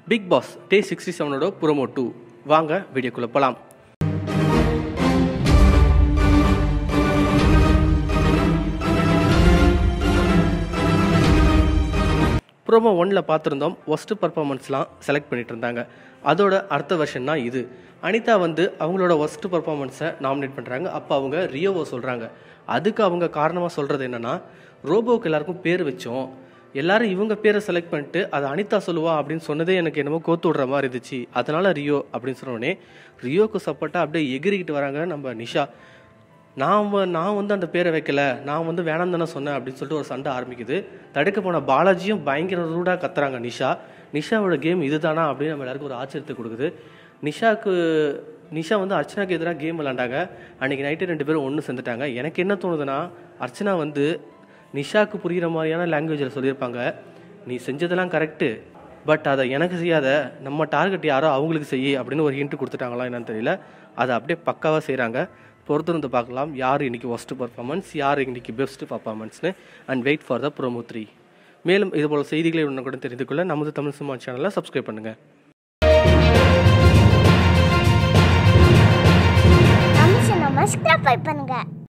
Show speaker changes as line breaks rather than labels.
big Boss day sixty செவனோட promo two வாங்க வீடியோக்குள்ளே போகலாம் ப்ரோமோ ஒன்னில் பார்த்துருந்தோம் ஒஸ்ட்டு பர்ஃபார்மன்ஸ்லாம் செலக்ட் பண்ணிட்டு இருந்தாங்க அதோட அடுத்த வெர்ஷன் தான் இது அனிதா வந்து அவங்களோட ஒஸ்ட்டு பர்ஃபார்மன்ஸை நாமினேட் பண்ணுறாங்க அப்போ அவங்க ரியோவை சொல்கிறாங்க அதுக்கு அவங்க காரணமாக சொல்கிறது என்னென்னா ரோபோவுக்கு எல்லாருக்கும் பேர் வச்சோம் எல்லாரும் இவங்க பேரை செலக்ட் பண்ணிட்டு அதை அனிதா சொல்லுவா அப்படின்னு சொன்னதே எனக்கு என்னமோ கோத்து விடுற மாதிரி இருந்துச்சு அதனால ரியோ அப்படின்னு சொன்னோடனே ரியோக்கு சப்போர்ட்டாக அப்படியே எகிரிக்கிட்டு வராங்க நம்ம நிஷா நான் வ- நான் வந்து அந்த பேரை வைக்கல நான் வந்து வேணாம் தானே சொன்னேன் அப்படின்னு சொல்லிட்டு ஒரு சண்டை ஆரம்பிக்குது தடுக்க போன பாலாஜியும் பயங்கர ரூடாக கத்துறாங்க நிஷா நிஷாவோட கேம் இதுதானா அப்படின்னு நம்ம எல்லாருக்கும் ஒரு ஆச்சரியத்தை கொடுக்குது நிஷாக்கு நிஷா வந்து அர்ச்சனாக்கு எதிராக கேம் விளாண்டாங்க அன்றைக்கி நைட்டு ரெண்டு பேரும் ஒன்று சேர்ந்துட்டாங்க எனக்கு என்ன தோணுதுன்னா அர்ச்சனா வந்து நிஷாக்கு புரிகிற மாதிரியான லாங்குவேஜில் சொல்லியிருப்பாங்க நீ செஞ்சதெல்லாம் கரெக்டு பட் அதை எனக்கு செய்யாத நம்ம டார்கெட் யாரோ அவங்களுக்கு செய்யி அப்படின்னு ஒரு ஹிண்ட் கொடுத்துட்டாங்களா என்னன்னு தெரியல அதை அப்படியே பக்காவாக செய்கிறாங்க பொறுத்திருந்து பார்க்கலாம் யார் இன்னைக்கு ஒஸ்ட் பர்ஃபார்மன்ஸ் யார் இன்னைக்கு பெஸ்ட் பர்ஃபார்மன்ஸ்னு and wait for the promo three மேலும் இதுபோல் செய்திகளை உடனுக்குடன் தெரிந்து கொள்ள நமது தமிழ் சினிமா சேனலை சப்ஸ்கிரைப் பண்ணுங்கள்
நம்ம சப்ஸ்கிரைப் பண்ணுங்க